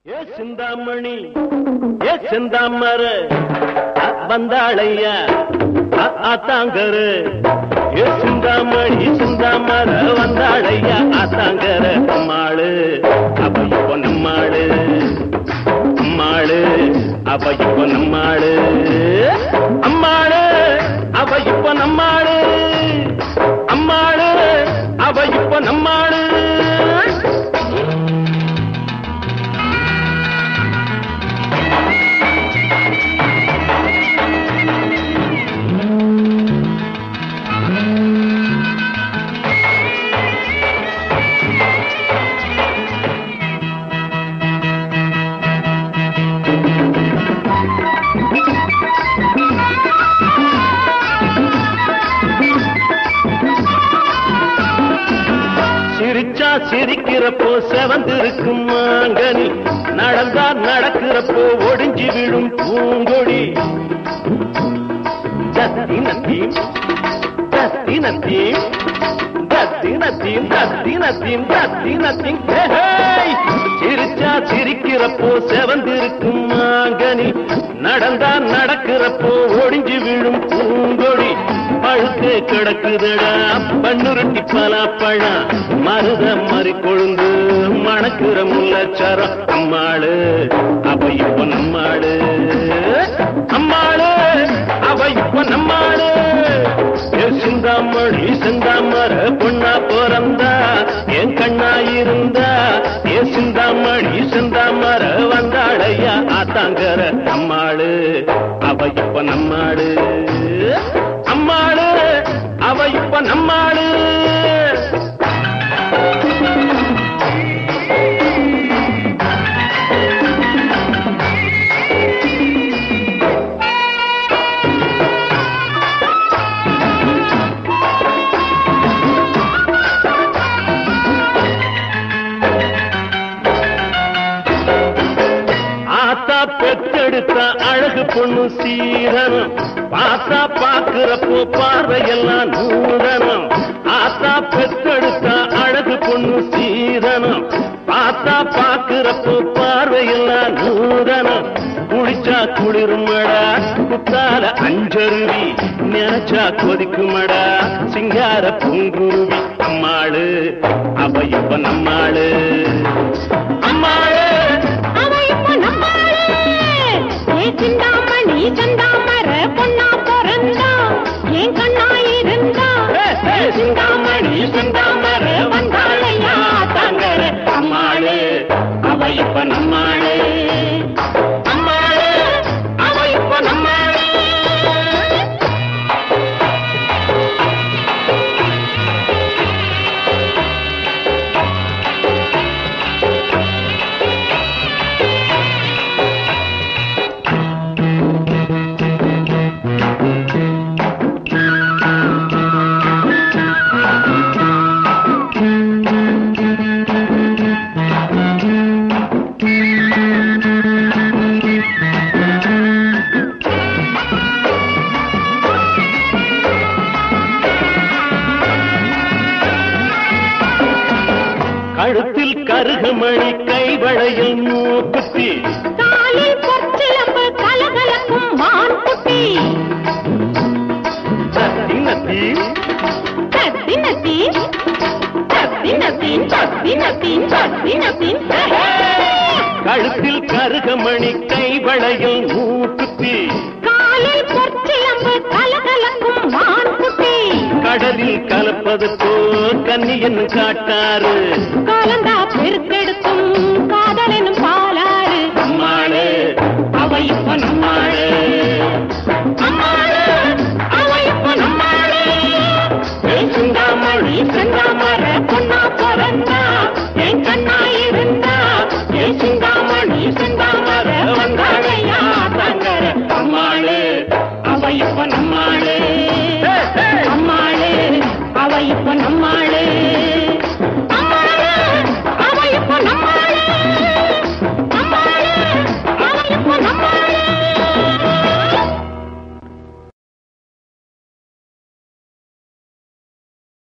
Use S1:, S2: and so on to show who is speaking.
S1: ஏ சிந்தாமணி ஏ செந்தாமர வந்தாளையா ஆத்தாங்கரு ஏ சிந்தாமணி சிந்தாமர வந்தாளையா ஆத்தாங்கர அம்மாளு அவ இப்போ நம்மாளு அம்மாளு அவ இப்போ நம்மாளு அம்மாளு அவ இப்போ நம்மாளு அம்மாளு அவ இப்போ நம்மாளு சிரிச்சா சிரிக்கிறப்போ செவந்திருக்கும் மாங்கனி நடந்தா நடக்கிறப்போ ஒடிஞ்சு விழும் பூங்கொடி தத்தினத்தீம் தத்தினத்தீம் தத்தினத்தீம் தத்தினத்தீம் தத்தினத்தீம் ஹேய்! சிரிச்சா சிரிக்கிறப்போ செவந்திருக்கும் மாங்கனி நடந்தா நடக்கிறப்போ ஒடிஞ்சு விழும் பூங்கொடி பழுத்து கிடக்குதடா பண்ணுருட்டி பலாப்பழம் மருத மறி கொழுந்து மணக்குற முல்லச்சாரம் அம்மாளு அவ இப்ப நம்மாளு அம்மாளு அவ இப்ப நம்மாளு ஏ சிந்தாமணி சிந்தாமர பொண்ணா பிறந்தா என் கண்ணா இருந்தா ஏ சிந்தாமணி சிந்தாமர வந்தாளையா ஆத்தாங்கர அம்மாளு அவ இப்ப நம்மாளு அம்மாளு அவ இப்ப நம்மாளு ஆத்தா பெத்தெடுத்த அழகு பொண்ணு சீதனம் பார்த்தா பாக்குறப்போ பார்வையெல்லாம் நூதனம் ஆத்தா பெத்தெடுத்த அழகு பொண்ணு சீதனம் பார்த்தா பாக்குறப்போ பார்வையெல்லாம் நூதனம் குளிச்சா குளிருமடா குத்தால அஞ்சருவி நினைச்சா கொதிக்குமடா சிங்கார பூங்குருவி அம்மாளு அவ இப்ப நம்மாளு அம்மாளு
S2: அவ இப்ப நம்மாளு. ஏ சிந்தாமணி சந்தாமர பொண்ணா பிறந்தா, என் கண்ணா இருந்தா. ஏ சிந்தாமணி சிந்தாமர வந்தாளையா தங்கர
S1: அம்மாளு அவ இப்ப நம்மாளு அம்மாளு அவ இப்ப நம்மாளு கழுத்தில் கருகுமணி கைவளையில் மூக்குத்தி
S2: காலில் பொற்சிலம்பு கலகலக்கும் மான்குட்டி
S1: தத்தினத்தி
S2: தத்தினத்தீன் தத்தினத்தீன் தத்தினத்தீன் தத்தினத்தீன்
S1: கழுத்தில் கருகமணி கைவளையில் மூக்குத்தி
S2: காலில் பொற்சிலம்பு கலகலக்கும் மான்குட்டி
S1: கடலில் கலப்பது போ கன்னியன் காட்டாரு
S2: கலந்தா